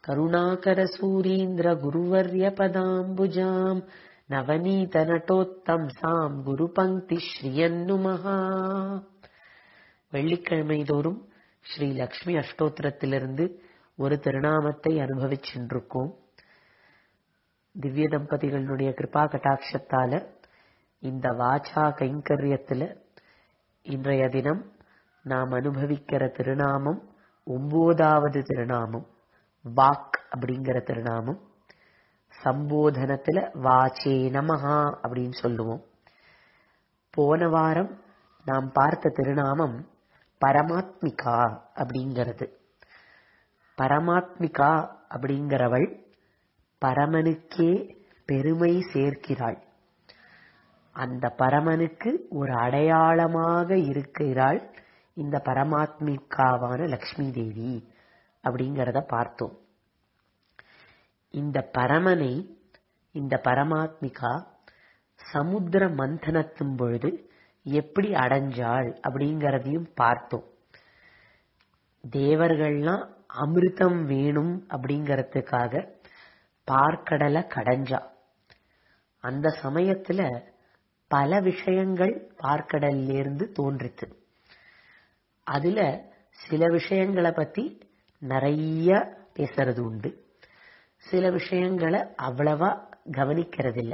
கருணாகர குருவர்ய பதாம்புஜாம் நவநீத நட்டோத்தம்சாம் குரு பங்கி ஸ்ரீயன்னுமஹா வெள்ளிக்கிழமை தோறும் ஸ்ரீ லக்ஷ்மி அஷ்டோத்திரத்திலிருந்து ஒரு திருநாமத்தை அனுபவிச்சென்றிருக்கோம் திவ்ய தம்பதிகளுடைய கிருபா கட்டாட்சத்தால இந்த வாச்சா கைங்கரியத்துல இன்றைய தினம் நாம் அனுபவிக்கிற திருநாமம் ஒன்பதாவது திருநாமம் வாக் அப்படிங்கிற திருநாமம் சம்போதனத்துல வாச்சே நமஹா அப்படின்னு சொல்லுவோம் போன வாரம் நாம் பார்த்த திருநாமம் பரமாத்மிகா அப்படிங்கிறது பரமாத்மிகா அப்படிங்கிறவள் பரமனுக்கே பெருமை சேர்க்கிறாள் அந்த பரமனுக்கு ஒரு அடையாளமாக இருக்கிறாள் இந்த பரமாத்மிகாவான லக்ஷ்மி தேவி அப்படிங்கிறத பார்த்தோம் இந்த பரமனை இந்த பரமாத்மிகா சமுத்திர மந்தனத்தும் பொழுது எப்படி அடைஞ்சாள் அப்படிங்கறதையும் பார்த்தோம் தேவர்கள்லாம் அமிர்தம் வேணும் அப்படிங்கறதுக்காக பார்க்கடலை கடைஞ்சா அந்த சமயத்துல பல விஷயங்கள் பார்க்கடல்ல இருந்து தோன்றிச்சு அதுல சில விஷயங்களை பத்தி நிறைய பேசுறது உண்டு சில விஷயங்களை அவ்வளவா கவனிக்கிறதில்லை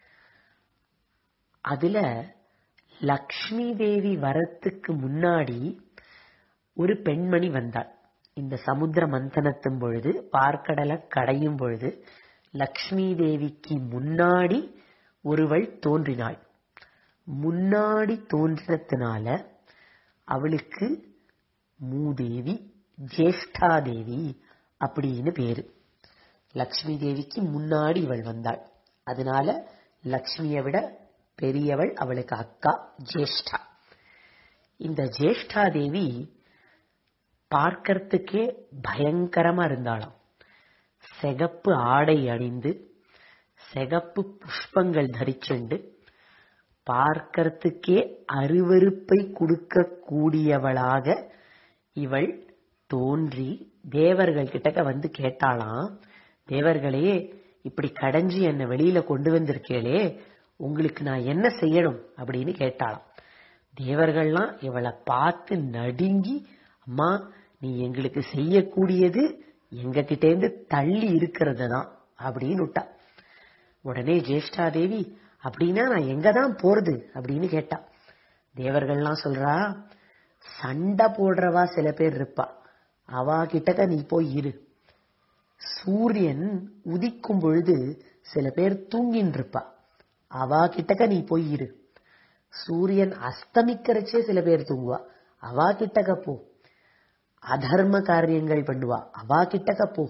அதுல லக்ஷ்மி தேவி வரத்துக்கு முன்னாடி ஒரு பெண்மணி வந்தாள் இந்த சமுத்திர மந்தனத்தும் பொழுது பார்க்கடலை கடையும் பொழுது லக்ஷ்மி தேவிக்கு முன்னாடி ஒருவள் தோன்றினாள் முன்னாடி தோன்றினத்தினால அவளுக்கு மூதேவி ஜேஷ்டாதேவி அப்படின்னு பேரு லக்ஷ்மி தேவிக்கு முன்னாடி இவள் வந்தாள் அதனால லக்ஷ்மியை விட பெரியவள் அவளுக்கு அக்கா ஜேஷ்டா இந்த ஜேஷ்டா தேவி பார்க்கறதுக்கே பயங்கரமா இருந்தாளாம் செகப்பு ஆடை அணிந்து செகப்பு புஷ்பங்கள் தரிச்சுண்டு பார்க்கறதுக்கே அருவருப்பை கொடுக்க கூடியவளாக இவள் தோன்றி தேவர்கள் கிட்டக்க வந்து கேட்டாளாம் தேவர்களே இப்படி கடைஞ்சி என்னை வெளியில கொண்டு வந்திருக்கேளே உங்களுக்கு நான் என்ன செய்யணும் அப்படின்னு கேட்டாளாம் தேவர்கள்லாம் இவளை பார்த்து நடுங்கி அம்மா நீ எங்களுக்கு செய்யக்கூடியது எங்க கிட்டேந்து தள்ளி இருக்கிறது தான் அப்படின்னு விட்டா உடனே ஜேஷ்டா தேவி அப்படின்னா நான் எங்க தான் போறது அப்படின்னு கேட்டா தேவர்கள்லாம் சொல்றா சண்டை போடுறவா சில பேர் இருப்பா அவா கிட்டக்க நீ போய் இரு சூரியன் உதிக்கும் பொழுது சில பேர் தூங்கின்னு இருப்பா அவா கிட்டக்க நீ போய் இரு சூரியன் அஸ்தமிக்கிறச்சே சில பேர் தூங்குவா அவா கிட்டக்க போ அதர்ம காரியங்கள் பண்ணுவா அவா கிட்டக்க போ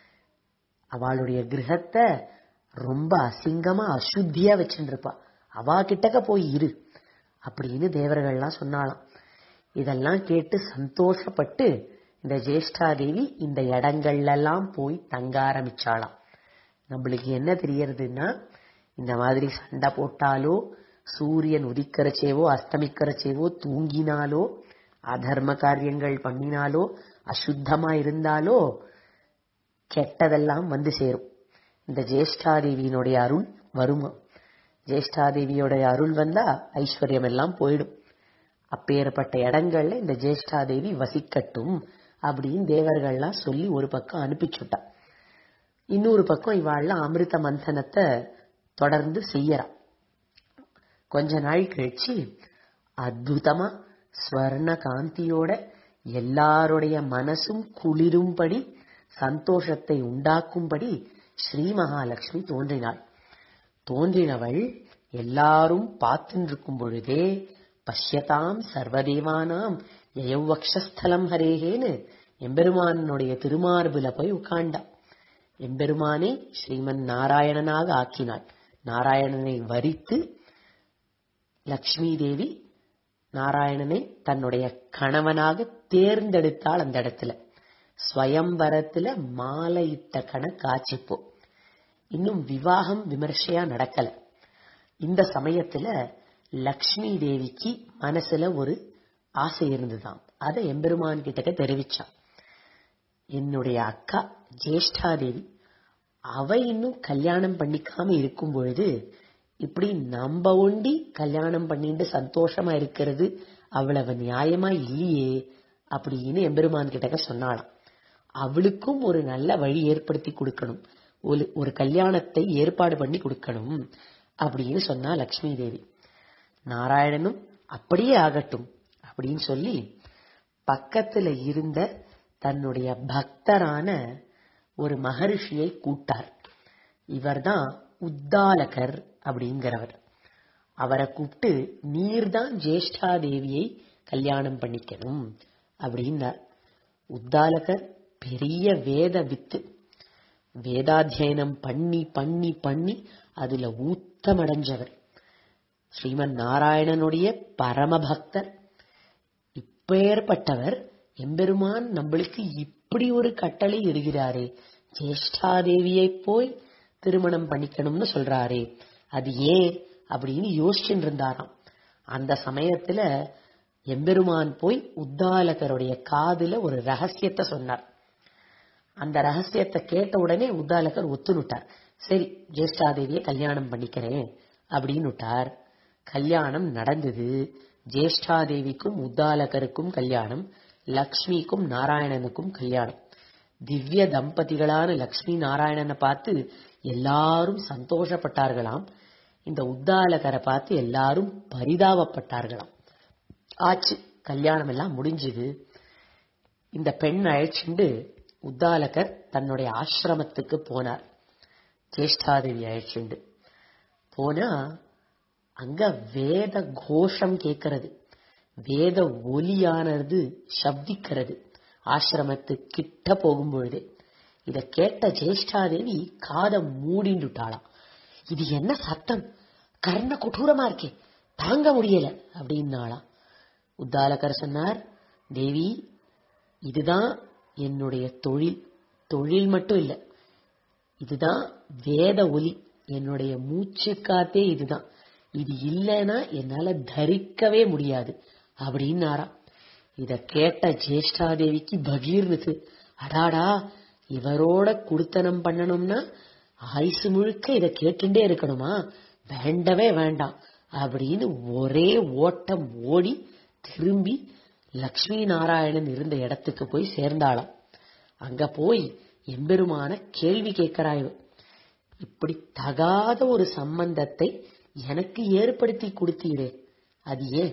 அவளுடைய கிரகத்தை ரொம்ப அசிங்கமா அசுத்தியா வச்சுருப்பா அவா கிட்டக்க போய் இரு அப்படின்னு தேவர்கள்லாம் சொன்னாலாம் இதெல்லாம் கேட்டு சந்தோஷப்பட்டு இந்த ஜேஷ்டாதேவி இந்த இடங்கள்லாம் போய் தங்க ஆரம்பிச்சாளாம் நம்மளுக்கு என்ன தெரியறதுன்னா இந்த மாதிரி சண்டை போட்டாலோ சூரியன் உதிக்கிறச்சேவோ அஸ்தமிக்கிறச்சேவோ தூங்கினாலோ அதர்ம காரியங்கள் பண்ணினாலோ அசுத்தமா இருந்தாலோ கெட்டதெல்லாம் வந்து சேரும் இந்த ஜேஷ்டாதேவியினுடைய அருள் வருமா ஜேஷ்டாதேவியோடைய அருள் வந்தா ஐஸ்வர்யம் எல்லாம் போயிடும் அப்பேற்பட்ட இடங்கள்ல இந்த ஜேஷ்டாதேவி வசிக்கட்டும் அப்படின்னு தேவர்கள்லாம் சொல்லி ஒரு பக்கம் அனுப்பிச்சுட்டா இன்னொரு பக்கம் இவாள்லாம் அமிர்த மந்தனத்தை தொடர்ந்து செய்யறா கொஞ்ச நாள் கழிச்சு அற்புதமா ஸ்வர்ண காந்தியோட எல்லாருடைய மனசும் குளிரும்படி சந்தோஷத்தை உண்டாக்கும்படி ஸ்ரீ மகாலட்சுமி தோன்றினாள் தோன்றினவள் எல்லாரும் பார்த்துட்டு இருக்கும் பொழுதே பஷ்யதாம் சர்வதேவானாம் எயவக்ஷஸ்தலம் ஹரேகேன்னு எம்பெருமானுடைய திருமார்புல போய் உட்காண்டா எம்பெருமானை ஸ்ரீமன் நாராயணனாக ஆக்கினாள் நாராயணனை வரித்து லக்ஷ்மி தேவி நாராயணனை தன்னுடைய கணவனாக தேர்ந்தெடுத்தாள் அந்த இடத்துல ஸ்வயம்பரத்துல மாலையிட்ட கணக்காட்சிப்போ இன்னும் விவாகம் விமர்சையா நடக்கல இந்த சமயத்துல லக்ஷ்மி தேவிக்கு மனசுல ஒரு ஆசை இருந்துதான் அதை எம்பெருமான் கிட்டக்க தெரிவிச்சான் என்னுடைய அக்கா ஜேஷ்டாதேவி அவ இன்னும் கல்யாணம் பண்ணிக்காம இருக்கும் பொழுது இப்படி நம்ம ஒண்டி கல்யாணம் பண்ணிட்டு சந்தோஷமா இருக்கிறது அவ்வளவு நியாயமா இல்லையே அப்படின்னு எம்பெருமான் கிட்டக்க சொன்னாளாம் அவளுக்கும் ஒரு நல்ல வழி ஏற்படுத்தி கொடுக்கணும் ஒரு ஒரு கல்யாணத்தை ஏற்பாடு பண்ணி கொடுக்கணும் அப்படின்னு சொன்னா லக்ஷ்மி தேவி நாராயணனும் அப்படியே ஆகட்டும் அப்படின்னு சொல்லி பக்கத்துல இருந்த தன்னுடைய பக்தரான ஒரு மகரிஷியை கூட்டார் இவர்தான் உத்தாலகர் அப்படிங்கிறவர் அவரை கூப்பிட்டு நீர்தான் ஜேஷ்டா தேவியை கல்யாணம் பண்ணிக்கணும் அப்படின்னார் உத்தாலகர் பெரிய வேத வித்து வேதாத்தியனம் பண்ணி பண்ணி பண்ணி அதுல ஊத்தமடைஞ்சவர் ஸ்ரீமன் நாராயணனுடைய பரமபக்தர் இப்பேற்பட்டவர் எம்பெருமான் நம்மளுக்கு இப்படி ஒரு கட்டளை இடுகிறாரே ஜேஷ்டாதேவியை போய் திருமணம் பண்ணிக்கணும்னு சொல்றாரே அது ஏன் அப்படின்னு யோசிச்சுட்டு இருந்தாராம் அந்த சமயத்துல எம்பெருமான் போய் உத்தாலகருடைய காதுல ஒரு ரகசியத்தை சொன்னார் அந்த ரகசியத்தை கேட்ட உடனே உத்தாலகர் ஒத்துனுட்டார் சரி ஜேஷ்டாதேவியை கல்யாணம் பண்ணிக்கிறேன் அப்படின்னு விட்டார் கல்யாணம் நடந்தது ஜேஷ்டாதேவிக்கும் உத்தாலகருக்கும் கல்யாணம் லக்ஷ்மிக்கும் நாராயணனுக்கும் கல்யாணம் திவ்ய தம்பதிகளான லக்ஷ்மி நாராயணனை பார்த்து எல்லாரும் சந்தோஷப்பட்டார்களாம் இந்த உத்தாலகரை பார்த்து எல்லாரும் பரிதாபப்பட்டார்களாம் ஆச்சு கல்யாணம் எல்லாம் முடிஞ்சுது இந்த பெண் அழைச்சிண்டு உத்தாலகர் தன்னுடைய ஆசிரமத்துக்கு போனார் ஜேஷ்டாதேவி அழைச்சிண்டு போனா அங்க வேத கோஷம் கேட்கறது வேத ஒலியானது சப்திக்கிறது ஆசிரமத்து கிட்ட போகும் பொழுதே இத கேட்ட ஜேஷ்டாதேவி காதை மூடிண்டுட்டாளாம் இது என்ன சத்தம் கர்ண கொடூரமா இருக்கே தாங்க முடியல அப்படின்னாளாம் உத்தாலகர் சொன்னார் தேவி இதுதான் என்னுடைய தொழில் தொழில் மட்டும் இல்ல இதுதான் வேத ஒலி என்னுடைய மூச்சு காத்தே இதுதான் இது இல்லைன்னா என்னால தரிக்கவே முடியாது அப்படின்னாராம் இத கேட்ட ஜேஷ்டாதேவிக்கு பகீர்னுது அடாடா இவரோட குடுத்தனம் பண்ணணும்னா ஆயுசு முழுக்க இத கேட்டுட்டே இருக்கணுமா வேண்டவே வேண்டாம் அப்படின்னு ஒரே ஓட்டம் ஓடி திரும்பி லக்ஷ்மி நாராயணன் இருந்த இடத்துக்கு போய் சேர்ந்தாளாம் அங்க போய் எம்பெருமான கேள்வி கேட்கிறாய் இப்படி தகாத ஒரு சம்பந்தத்தை எனக்கு ஏற்படுத்தி கொடுத்தீரே அது ஏன்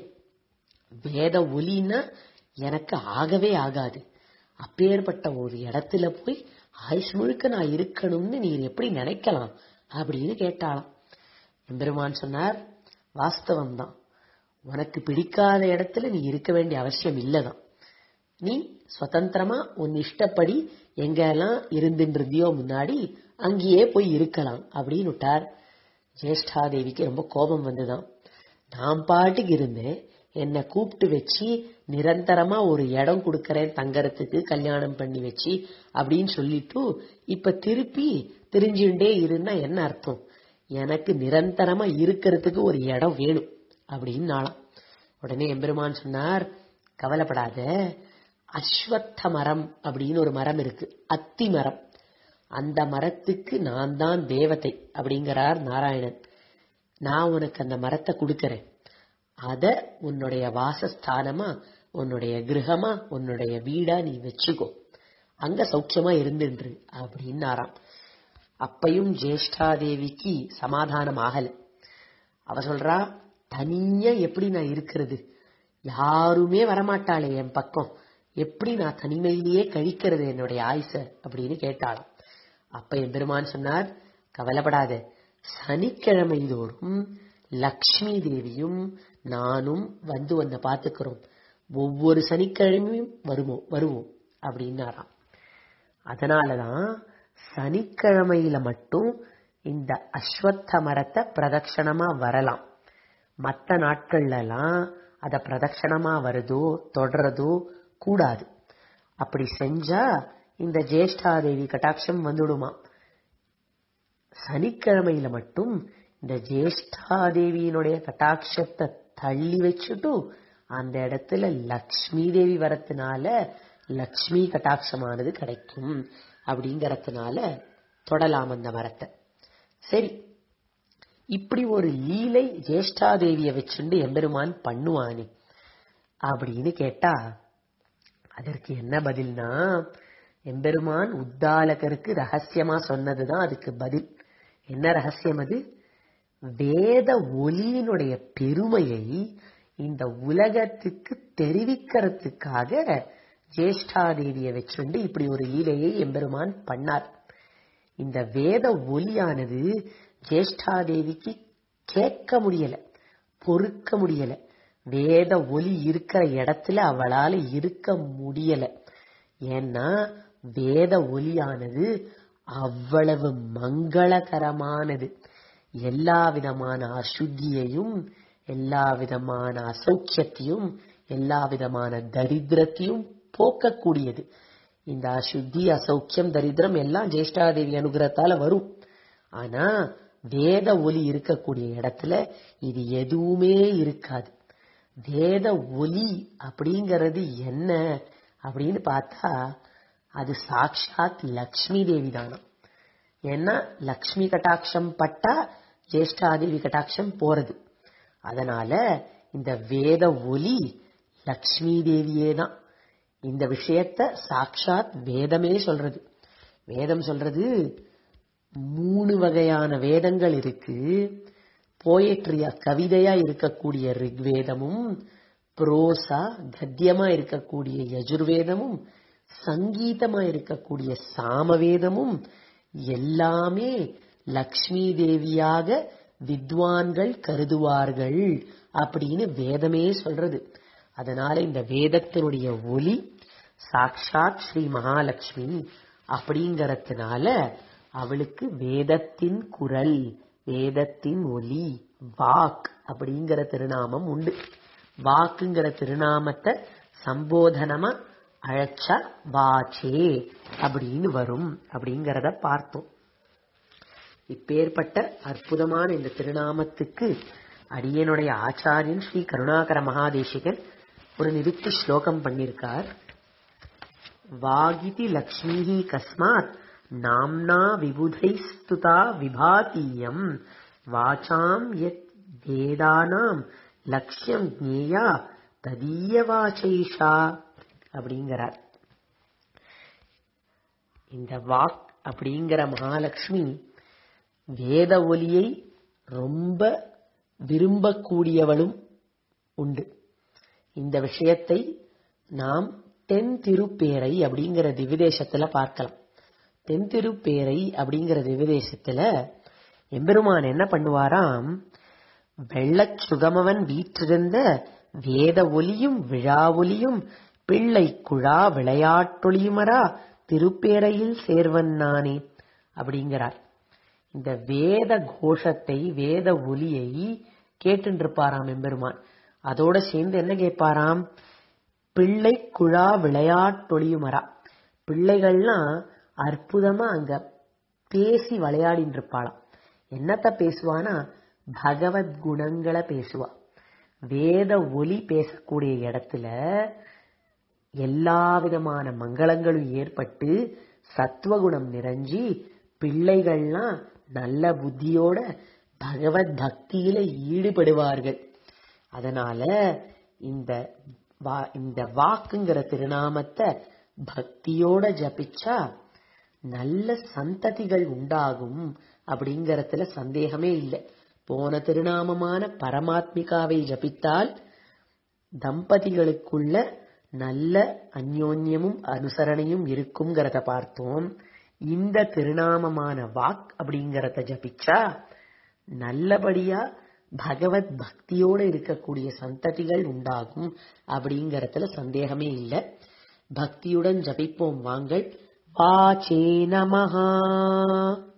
வேத ஒலின்னா எனக்கு ஆகவே ஆகாது அப்பேற்பட்ட ஒரு இடத்துல போய் ஆயுஷ் முழுக்க நான் இருக்கணும்னு நீர் எப்படி நினைக்கலாம் அப்படின்னு கேட்டாளாம் எம்பெருமான் சொன்னார் வாஸ்தவம் தான் உனக்கு பிடிக்காத இடத்துல நீ இருக்க வேண்டிய அவசியம் இல்லதான் நீ சுதந்திரமா உன் இஷ்டப்படி எங்கெல்லாம் இருந்துருந்தியோ முன்னாடி அங்கேயே போய் இருக்கலாம் அப்படின்னு விட்டார் ஜேஷ்டாதேவிக்கு ரொம்ப கோபம் வந்துதான் நான் பாட்டுக்கு இருந்தேன் என்னை கூப்பிட்டு வச்சு நிரந்தரமா ஒரு இடம் கொடுக்கறேன் தங்கறதுக்கு கல்யாணம் பண்ணி வச்சு அப்படின்னு சொல்லிட்டு இப்ப திருப்பி தெரிஞ்சுட்டே இருந்தா என்ன அர்த்தம் எனக்கு நிரந்தரமா இருக்கிறதுக்கு ஒரு இடம் வேணும் அப்படின்னு நாளாம் உடனே எம்பெருமான் சொன்னார் கவலைப்படாத அஸ்வத்த மரம் அப்படின்னு ஒரு மரம் இருக்கு அத்தி மரம் அந்த மரத்துக்கு நான் தான் தேவதை அப்படிங்கிறார் நாராயணன் நான் உனக்கு அந்த மரத்தை கொடுக்கறேன் அத உன்னுடைய வாசஸ்தானமா உன்னுடைய கிரகமா உன்னுடைய வீடா நீ வச்சுக்கோ அங்க சௌக்கியமா இருந்துன்று அப்படின்னாராம் அப்பையும் ஜேஷ்டாதேவிக்கு சமாதானம் ஆகல அவ சொல்றா தனியா எப்படி நான் இருக்கிறது யாருமே வரமாட்டாளே என் பக்கம் எப்படி நான் தனிமையிலேயே கழிக்கிறது என்னுடைய ஆயுச அப்படின்னு கேட்டாளாம் அப்ப என் பெருமான் சொன்னார் கவலைப்படாத சனிக்கிழமை தோறும் லக்ஷ்மி தேவியும் நானும் வந்து உன்னை பார்த்துக்கிறோம் ஒவ்வொரு சனிக்கிழமையும் வருவோம் வருவோம் அப்படின்னாராம் அதனாலதான் சனிக்கிழமையில மட்டும் இந்த அஸ்வத்த மரத்தை பிரதட்சணமா வரலாம் மற்ற நாட்கள்ல எல்லாம் அத பிரதட்சணமா வருதோ தொடர்றதோ கூடாது அப்படி செஞ்சா இந்த ஜேஷ்டாதேவி கட்டாட்சம் வந்துடுமா சனிக்கிழமையில மட்டும் இந்த ஜேஷ்டாதேவியினுடைய கட்டாட்சத்தை தள்ளி வச்சுட்டு அந்த இடத்துல லக்ஷ்மி தேவி வரத்துனால லக்ஷ்மி கட்டாட்சமானது கிடைக்கும் அப்படிங்கறதுனால தொடலாம் அந்த மரத்தை சரி இப்படி ஒரு லீலை ஜேஷ்டாதேவிய வச்சுண்டு எம்பெருமான் பண்ணுவானே அப்படின்னு கேட்டா அதற்கு என்ன பதில்னா எம்பெருமான் உத்தாலகருக்கு ரகசியமா சொன்னதுதான் அதுக்கு பதில் என்ன ரகசியம் அது வேத ஒலியினுடைய பெருமையை இந்த உலகத்துக்கு தெரிவிக்கிறதுக்காக ஜேஷ்டாதேவியை வச்சுண்டு இப்படி ஒரு லீலையை எம்பெருமான் பண்ணார் இந்த வேத ஒலியானது ஜேஷ்டாதேவிக்கு கேட்க முடியல பொறுக்க முடியல வேத ஒலி இருக்கிற இடத்துல அவளால இருக்க முடியல ஏன்னா வேத ஒலியானது அவ்வளவு மங்களகரமானது எல்லா விதமான அசுத்தியையும் எல்லா விதமான அசௌக்கியத்தையும் எல்லா விதமான தரித்திரத்தையும் போக்கக்கூடியது இந்த அசுத்தி அசௌக்கியம் தரித்திரம் எல்லாம் ஜேஷ்டாதேவி அனுகிரகத்தால வரும் ஆனா வேத ஒலி இருக்கக்கூடிய இடத்துல இது எதுவுமே இருக்காது வேத ஒலி அப்படிங்கிறது என்ன அப்படின்னு பார்த்தா அது சாட்சாத் லக்ஷ்மி தேவி தானம் ஏன்னா லக்ஷ்மி கட்டாட்சம் பட்டா ஜேஷ்டாதேவி கட்டாட்சம் போறது அதனால இந்த வேத ஒலி லக்ஷ்மி தேவியே தான் இந்த விஷயத்த சாட்சாத் வேதமே சொல்றது வேதம் சொல்றது மூணு வகையான வேதங்கள் இருக்கு போயட்ரியா கவிதையா இருக்கக்கூடிய ரிக்வேதமும் புரோசா கத்தியமா இருக்கக்கூடிய யஜுர்வேதமும் சங்கீதமா இருக்கக்கூடிய சாமவேதமும் எல்லாமே லக்ஷ்மி தேவியாக வித்வான்கள் கருதுவார்கள் அப்படின்னு வேதமே சொல்றது அதனால இந்த வேதத்தினுடைய ஒலி சாக்ஷாத் ஸ்ரீ மகாலட்சுமி அப்படிங்கறதுனால அவளுக்கு வேதத்தின் குரல் வேதத்தின் ஒலி வாக் அப்படிங்கிற திருநாமம் உண்டு வாக்குங்கிற திருநாமத்தை சம்போதனமா அழைச்சா வாச்சே அப்படின்னு வரும் அப்படிங்கறத பார்த்தோம் இப்பேற்பட்ட அற்புதமான இந்த திருநாமத்துக்கு அடியனுடைய ஆச்சாரியன் ஸ்ரீ கருணாகர மகாதேசிகன் ஒரு நிறுத்தி ஸ்லோகம் பண்ணியிருக்கார் வாகிதி லக்ஷ்மி கஸ்மாத் நாம்னா விபுதை ஸ்துதா விபாதீயம் வாசாம் யத் வேதானாம் லட்சியம் ஜேயா ததீய வாச்சைஷா அப்படிங்கிறார் இந்த வாக் அப்படிங்கிற மகாலட்சுமி வேத ஒலியை ரொம்ப விரும்பக்கூடியவளும் உண்டு இந்த விஷயத்தை நாம் தென் திருப்பேரை அப்படிங்கிற திவிதேசத்துல பார்க்கலாம் தென் திருப்பேரை அப்படிங்கிற திவிதேசத்துல எம்பெருமான் என்ன பண்ணுவாராம் வெள்ளச் சுகமவன் வீற்றிருந்த வேத ஒலியும் விழா ஒலியும் பிள்ளை குழா விளையாட்டொலியுமரா திருப்பேரையில் சேர்வன் நானே அப்படிங்கிறார் இந்த வேத கோஷத்தை வேத ஒலியை கேட்டுருப்பாராம் எம்பெருமான் அதோட சேர்ந்து என்ன கேட்பாராம் பிள்ளை குழா விளையாட்டொழியுமரா பிள்ளைகள்லாம் அற்புதமா அங்க பேசி விளையாடின்னு இருப்பாளாம் என்னத்த பேசுவானா பகவத் குணங்களை பேசுவா வேத ஒலி பேசக்கூடிய இடத்துல எல்லா விதமான மங்களங்களும் ஏற்பட்டு சத்துவகுணம் நிறைஞ்சி பிள்ளைகள்லாம் நல்ல புத்தியோட பகவத் பக்தியில ஈடுபடுவார்கள் அதனால இந்த வா- இந்த வாக்குங்கிற திருநாமத்தை பக்தியோட ஜபிச்சா நல்ல சந்ததிகள் உண்டாகும் அப்படிங்கறதுல சந்தேகமே இல்லை போன திருநாமமான பரமாத்மிகாவை ஜபித்தால் தம்பதிகளுக்குள்ள நல்ல அந்யோன்யமும் அனுசரணையும் இருக்குங்கிறத பார்த்தோம் இந்த திருநாமமான வாக் அப்படிங்கறத ஜபிச்சா நல்லபடியா பகவத் பக்தியோட இருக்கக்கூடிய சந்ததிகள் உண்டாகும் அப்படிங்கறதுல சந்தேகமே இல்லை பக்தியுடன் ஜபிப்போம் வாங்கள் வாச்சே நமஹா